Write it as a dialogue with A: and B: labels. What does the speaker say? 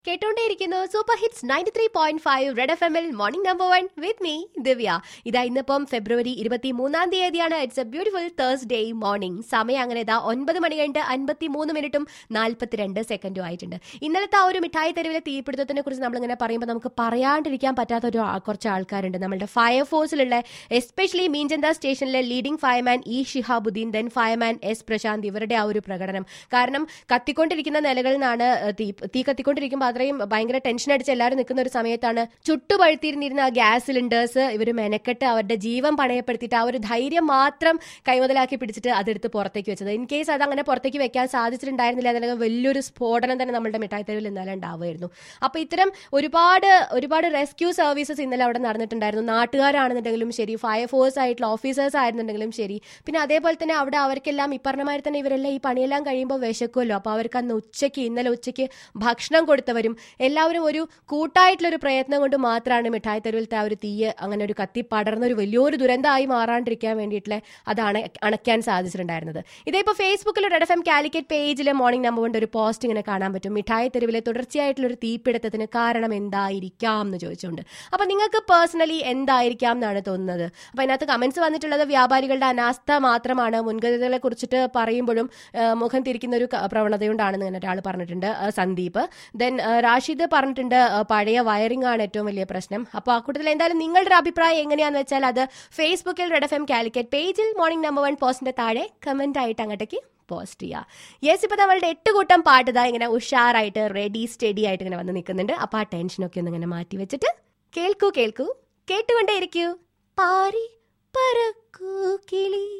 A: കേട്ടോണ്ടേയിരിക്കുന്നു super hits ninety three point five red F എമ്മിൽ morning number one with me Divya ഇതാ ഇന്നിപ്പം February ഇരുപത്തി മൂന്നാം തീയതിയാണ് it's a beautiful Thursday morning സമയം അങ്ങനെ ഇതാ ഒൻപത് മണി കഴിഞ്ഞിട്ട് അൻപത്തി മൂന്ന് മിനിറ്റും നാൽപ്പത്തിരണ്ട് സെക്കൻഡും ആയിട്ടുണ്ട് ഇന്നലത്തെ ആ ഒരു മിഠായി തെരുവിലെ തീപിടുത്തത്തിനെ കുറിച്ച് നമ്മളിങ്ങനെ പറയുമ്പോൾ നമുക്ക് പറയാണ്ടിരിക്കാൻ പറ്റാത്ത ഒരു ആ- കുറച്ച് ആൾക്കാരുണ്ട് നമ്മുടെ ഫയർഫോഴ്സിലുള്ള എസ്പെഷ്യലി മീൻചന്ത സ്റ്റേഷനിലെ leading fireman E Shihabuddin then fireman S Prashanth ഇവരുടെ ആ ഒരു പ്രകടനം കാരണം കത്തിക്കൊണ്ടിരിക്കുന്ന നിലകളിൽ നിന്നാണ് ഏഹ്, തീ തീ കത്തിക്കൊണ്ടിരിക്കുമ്പോൾ അത്രയും ഭയങ്കര ടെൻഷൻ അടിച്ച് എല്ലാവരും നിൽക്കുന്ന ഒരു സമയത്താണ് ചുട്ടുപഴുത്തിരുന്നിരുന്ന ആ ഗ്യാസ് സിലിണ്ടേഴ്സ് ഇവർ മെനക്കെട്ട് അവരുടെ ജീവൻ പണയപ്പെടുത്തിയിട്ട് ആ ഒരു ധൈര്യം മാത്രം കൈമുതലാക്കി പിടിച്ചിട്ട് അതെടുത്ത് പുറത്തേക്ക് വെച്ചത് ഇൻ കേസ് അത് അങ്ങനെ പുറത്തേക്ക് വെക്കാൻ സാധിച്ചിട്ടുണ്ടായിരുന്നില്ല അതിനകം വലിയൊരു സ്ഫോടനം തന്നെ നമ്മുടെ മിഠായി തെരുവിൽ ഇന്നലെ ഉണ്ടാവുമായിരുന്നു അപ്പൊ ഇത്തരം ഒരുപാട് ഒരുപാട് റെസ്ക്യൂ സർവീസസ് ഇന്നലെ അവിടെ നടന്നിട്ടുണ്ടായിരുന്നു നാട്ടുകാരാണെന്നുണ്ടെങ്കിലും ശരി ഫയർഫോഴ്സ് ആയിട്ടുള്ള ഓഫീസേഴ്സ് ആയിരുന്നുണ്ടെങ്കിലും ശരി പിന്നെ അതേപോലെ തന്നെ അവിടെ അവർക്കെല്ലാം ഈ പറഞ്ഞമാതിരി തന്നെ ഇവരെല്ലാം ഈ പണിയെല്ലാം കഴിയുമ്പോൾ വിശക്കുമല്ലോ അപ്പോൾ അവർക്ക് അന്ന് ഉച്ചയ്ക്ക് ഇന്നലെ ഉച്ചയ്ക്ക് ഭക്ഷണം കൊടുത്തവരും എല്ലാവരും ഒരു കൂട്ടായിട്ടുള്ള ഒരു പ്രയത്നം കൊണ്ട് മാത്രമാണ് മിഠായി തെരുവിലത്തെ ആ ഒരു തീയ് അങ്ങനെ ഒരു കത്തി പടർന്ന ഒരു വലിയൊരു ദുരന്തമായി മാറാണ്ടിരിക്കാൻ വേണ്ടിയിട്ടുള്ള അതാണ് അണയ്ക്കാൻ സാധിച്ചിട്ടുണ്ടായിരുന്നത് ഇതിപ്പോൾ ഫേസ്ബുക്കിൽ റെഡ് എഫ് എം കാലിക്കറ്റ് പേജിൽ മോർണിംഗ് നമ്പർ കൊണ്ട് ഒരു പോസ്റ്റ് ഇങ്ങനെ കാണാൻ പറ്റും മിഠായി തെരുവിലെ തുടർച്ചയായിട്ടുള്ള ഒരു തീപിടുത്തത്തിന് കാരണം എന്തായിരിക്കാം എന്ന് ചോദിച്ചുകൊണ്ട് അപ്പൊ നിങ്ങൾക്ക് പേഴ്സണലി എന്തായിരിക്കാം എന്നാണ് തോന്നുന്നത് അപ്പൊ അതിനകത്ത് കമന്റ്സ് വന്നിട്ടുള്ളത് വ്യാപാരികളുടെ അനാസ്ഥ മാത്രമാണ് മുൻകരുതലുകളെ കുറിച്ചിട്ട് പറയുമ്പോഴും ആ, മുഖം തിരിക്കുന്ന ഒരു ക- പ്രവണതയുണ്ടാണെന്ന് ഇങ്ങനെ ഒരാൾ പറഞ്ഞിട്ടുണ്ട് ആ, സന്ദീപ് ദെൻ റാഷിദ് പറഞ്ഞിട്ടുണ്ട് ആ, പഴയ വയറിംഗ് ആണ് ഏറ്റവും വലിയ പ്രശ്നം അപ്പോൾ ആ കൂട്ടത്തിൽ എന്തായാലും നിങ്ങളുടെ ഒരു അഭിപ്രായം എങ്ങനെയാന്ന് വെച്ചാൽ അത് ഫേസ്ബുക്കിൽ റെഡ് എഫ് എം കാലിക്കറ്റ് പേജിൽ മോർണിംഗ് നമ്പർ വൺ പോസ്റ്റിന്റെ താഴെ കമന്റ് ആയിട്ട് അങ്ങോട്ടേക്ക് പോസ്റ്റ് ചെയ്യുക യെസ് ഇപ്പൊ നമ്മളുടെ എട്ട് കൂട്ടം പാട്ട് ഇതാ ഇങ്ങനെ ഉഷാറായിട്ട് റെഡി സ്റ്റഡി ആയിട്ട് ഇങ്ങനെ വന്ന് നിൽക്കുന്നുണ്ട് അപ്പൊ ആ ടെൻഷനൊക്കെ ഒന്ന് ഇങ്ങനെ മാറ്റി വെച്ചിട്ട് കേൾക്കൂ കേൾക്കൂ കേട്ടുകൊണ്ടേയിരിക്കൂ പാരി പറക്കൂ കിളി